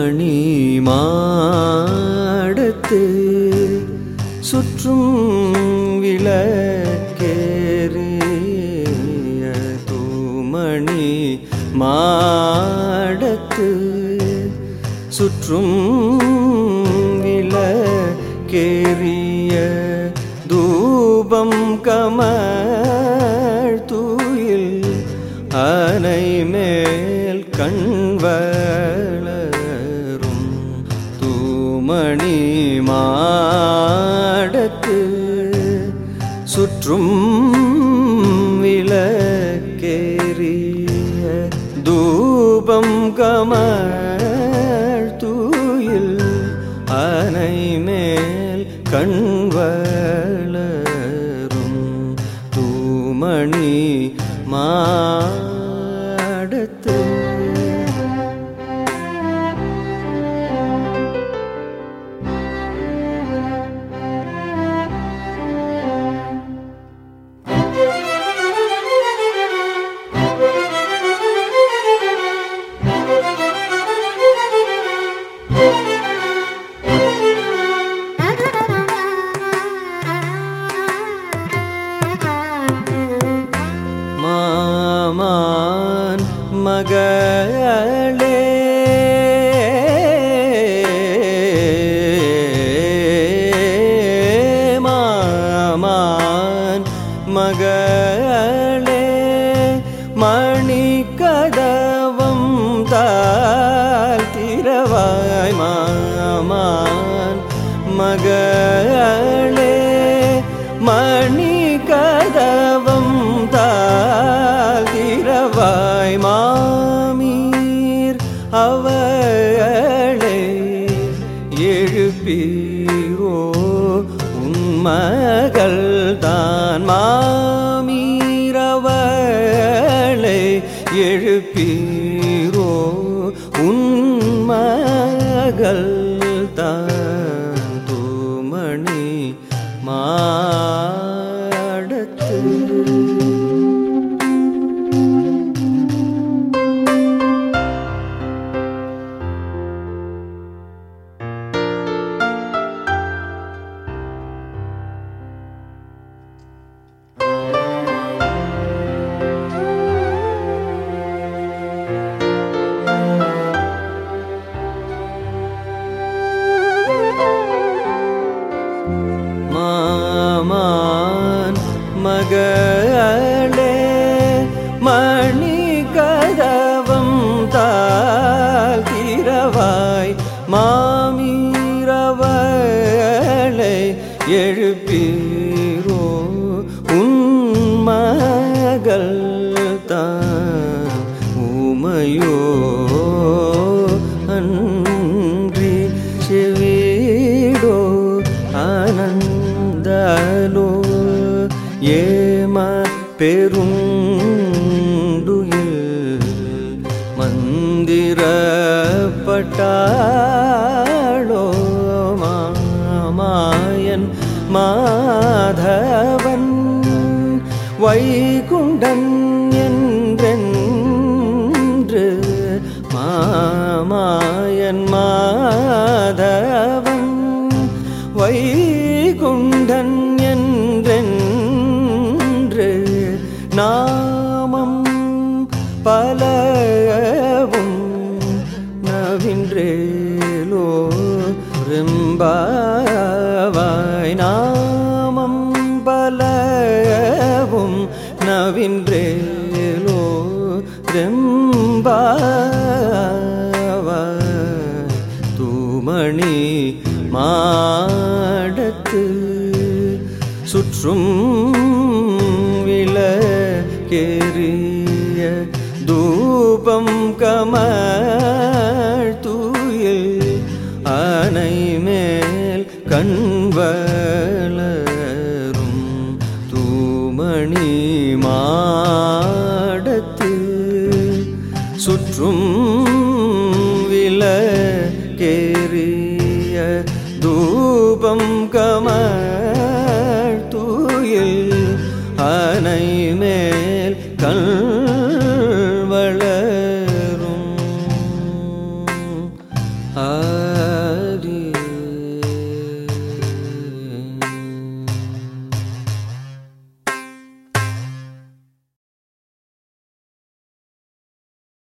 தூமணி மாடத்து சுற்றும் விளக்கேறிய தூமணி மாடத்து சுற்றும் விளக்கேறிய தூபம் கமழ் தூயில் அனை மேல் கண்வளரும் தூமணி மாடத்து சுற்றும் விளக்கேறிய தூபம் கமழ் தூயில் அனை மேல் கண்வளரும் தூமணி மாடத்து மாமான் மகளே மாமான் மகளே மணிக்கதவம் தால் திரவாய் மாமான் மகளே மணிக்கதவம் தால் திரவாய் மாமீர் அவளே எழுப்பீரோ உன்மகள் தான் மாமீரவளை எழுப்பீரோ உன்மகள் தான் தூமணி மாடத்து மாமான் மகளே மணி கதவம் தால் திரவாய் மாமீரவளை எழுப்பீரோ உன் மகள் தான் உமையோ அன்றி செவிடோ ஆனந்தலோ ஏம பெருண்டுயில் மந்திரப்பட்டாளோ மாமாயன் மாதவன் வைகுண்டன் என்றென்று மாமாயன் மாதவன் வைகுண்டன் என்றென்று நாமம் பலவும் நவின்றேலோ ரெம்பாவாய் நாமம் பலவும் நவின்றேலோ ரெம்பாவாய் தூமணி மாடத்து சுற்றும் விளக்கேறிய தூபம் கமழ் தூயில் அனை மேல் கண்வளரும் தூமணி மாடத்து சுற்றும் விளக்கேறிய தூபம் கமழ் தூயில் அனை மேல் கண்